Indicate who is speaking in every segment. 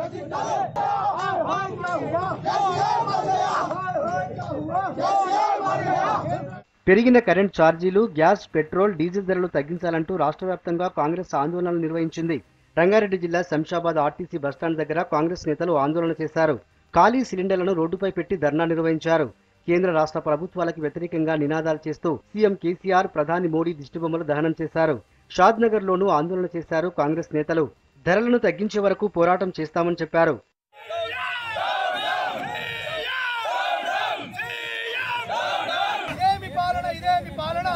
Speaker 1: పెరిగిన కరెంట్ ఛార్జీలు gas petrol diesel ధరలు తగ్గించాలంటూ రాష్ట్ర వ్యాప్తంగా కాంగ్రెస్ ఆందోళనలు నిర్వహించింది రంగారెడ్డి జిల్లా శంషాబాద్ ఆర్టీసీ బస్టాండ్ దగ్గర కాంగ్రెస్ నేతలు ఆందోళన చేశారు ఖాళీ సిలిండర్లను రోడ్డుపై పెట్టి ధర్నా నిర్వహించారు కేంద్ర రాష్ట్ర ప్రభుత్వాలకు వ్యతిరేకంగా నినాదాలు చేస్తూ సీఎం కేసీఆర్ ప్రధాని మోడీ దిష్టిబొమ్మలు దహనం చేశారు షాద్ నగర్ లోనూ ఆందోళన చేశారు కాంగ్రెస్ నేతలు ధరలను తగ్గించే వరకు పోరాటం చేస్తామని చెప్పారు
Speaker 2: ఇదేమి పాలన ఇదేమి పాలన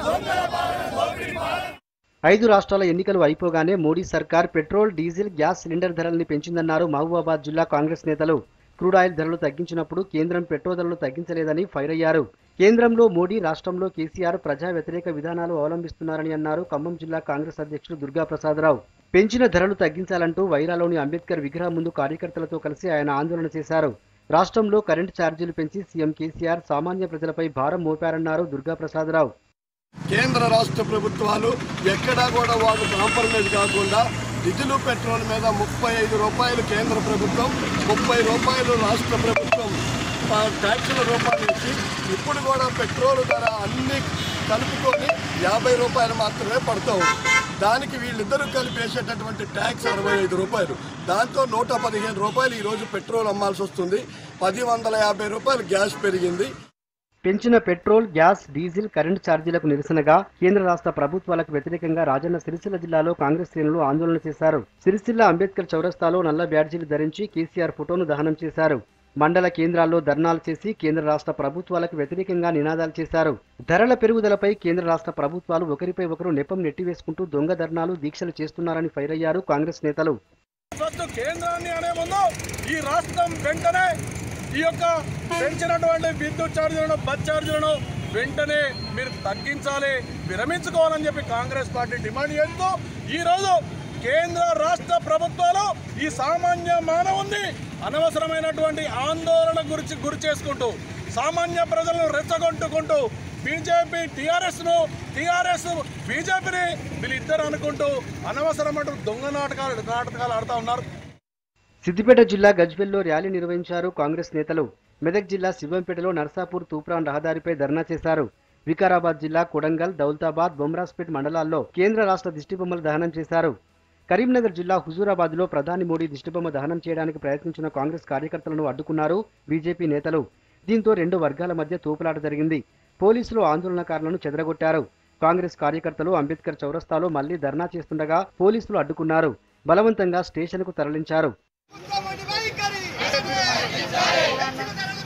Speaker 1: ఐదు రాష్ట్రాల ఎన్నికలు అయిపోగానే మోడీ సర్కార్ పెట్రోల్ డీజిల్ గ్యాస్ సిలిండర్ ధరల్ని పెంచిందన్నారు మహబూబాబాద్ జిల్లా కాంగ్రెస్ నేతలు క్రూడ్ ఆయిల్ ధరలు తగ్గించినప్పుడు కేంద్రం పెట్రోల్ ధరలు తగ్గించలేదని ఫైర్ అయ్యారు కేంద్రంలో మోడీ రాష్ట్రంలో కేసీఆర్ ప్రజా వ్యతిరేక విధానాలు అవలంబిస్తున్నారని అన్నారు ఖమ్మం జిల్లా కాంగ్రెస్ అధ్యక్షుడు దుర్గా ప్రసాదరావు పెంచిన ధరలు తగ్గించాలంటూ వైరాలోని అంబేద్కర్ విగ్రహం ముందు కార్యకర్తలతో కలిసి ఆయన ఆందోళన చేశారు రాష్ట్రంలో కరెంటు ఛార్జీలు పెంచి సీఎం కేసీఆర్ సామాన్య ప్రజలపై భారం మోపారన్నారు దుర్గా ప్రసాదరావు
Speaker 3: కేంద్ర రాష్ట్ర ప్రభుత్వాలు ఎక్కడా కూడా వాళ్ళు కాంప్రమైజ్ కాకుండా డీజిల్ పెట్రోల్ మీద ముప్పై ఐదు రూపాయలు కేంద్ర ప్రభుత్వం ముప్పై రూపాయలు రాష్ట్ర ప్రభుత్వం ఆ, ట్యాక్సుల రూపాయలు ఇచ్చి ఇప్పుడు కూడా పెట్రోల్ ధర అన్ని కలుపుకొని యాభై రూపాయలు మాత్రమే పడతావు దానికి వీళ్ళిద్దరూ కలిపి వేసేటటువంటి ట్యాక్స్ అరవై ఐదు రూపాయలు దాంతో నూట పదిహేను రూపాయలు ఈరోజు పెట్రోల్ అమ్మాల్సి వస్తుంది పది వందల యాభై రూపాయలు గ్యాస్ పెరిగింది
Speaker 1: పెంచిన పెట్రోల్ గ్యాస్ డీజిల్ కరెంటు ఛార్జీలకు నిరసనగా కేంద్ర రాష్ట్ర ప్రభుత్వాలకు వ్యతిరేకంగా రాజన్న సిరిసిల్ల జిల్లాలో కాంగ్రెస్ శ్రేణులు ఆందోళన చేశారు సిరిసిల్ల అంబేద్కర్ చౌరస్తాలో నల్ల బ్యాడ్జీలు ధరించి కేసీఆర్ ఫోటోను దహనం చేశారు మండల కేంద్రాల్లో ధర్నాలు చేసి కేంద్ర రాష్ట్ర ప్రభుత్వాలకు వ్యతిరేకంగా నినాదాలు చేశారు ధరల పెరుగుదలపై కేంద్ర రాష్ట్ర ప్రభుత్వాలు ఒకరిపై ఒకరు నెపం నెట్టివేసుకుంటూ దొంగ ధర్నాలు దీక్షలు చేస్తున్నారని ఫైర్ అయ్యారు కాంగ్రెస్ నేతలు
Speaker 2: సొత్తు కేంద్రాన్ని అనే ముందు ఈ రాష్ట్రం వెంటనే ఈ యొక్క పెంచినటువంటి విద్యుత్ ఛార్జీలను బస్ ఛార్జీలను వెంటనే మీరు తగ్గించాలి విరమించుకోవాలని చెప్పి కాంగ్రెస్ పార్టీ డిమాండ్ చేస్తూ ఈరోజు కేంద్ర రాష్ట్ర ప్రభుత్వాలు ఈ సామాన్య మానవుని అనవసరమైనటువంటి ఆందోళన గురించి గురి చేసుకుంటూ సామాన్య ప్రజలను రెచ్చగొట్టుకుంటూ బీజేపీ టీఆర్ఎస్ను టీఆర్ఎస్ బీజేపీని వీళ్ళిద్దరు అనుకుంటూ అనవసరమైన దొంగ నాటకాలు నాటకాలు ఆడుతూ ఉన్నారు
Speaker 1: సిద్దిపేట జిల్లా గజ్వెల్లో ర్యాలీ నిర్వహించారు కాంగ్రెస్ నేతలు మెదక్ జిల్లా శివంపేటలో నర్సాపూర్ తూప్రాన్ రహదారిపై ధర్నా చేశారు వికారాబాద్ జిల్లా కొడంగల్ దౌల్తాబాద్ బొమ్రాస్పేట్ మండలాల్లో కేంద్ర రాష్ట్ర దిష్టిబొమ్మలు దహనం చేశారు కరీంనగర్ జిల్లా హుజూరాబాద్లో ప్రధాని మోడీ దిష్టిబొమ్మ దహనం చేయడానికి ప్రయత్నించిన కాంగ్రెస్ కార్యకర్తలను అడ్డుకున్నారు బీజేపీ నేతలు దీంతో రెండు వర్గాల మధ్య తోపులాట జరిగింది పోలీసులు ఆందోళనకారులను చెదరగొట్టారు కాంగ్రెస్ కార్యకర్తలు అంబేద్కర్ చౌరస్తాలో మళ్లీ ధర్నా చేస్తుండగా పోలీసులు అడ్డుకున్నారు బలవంతంగా స్టేషన్కు తరలించారు
Speaker 4: ముఖ్యమంత్రి వైఖరి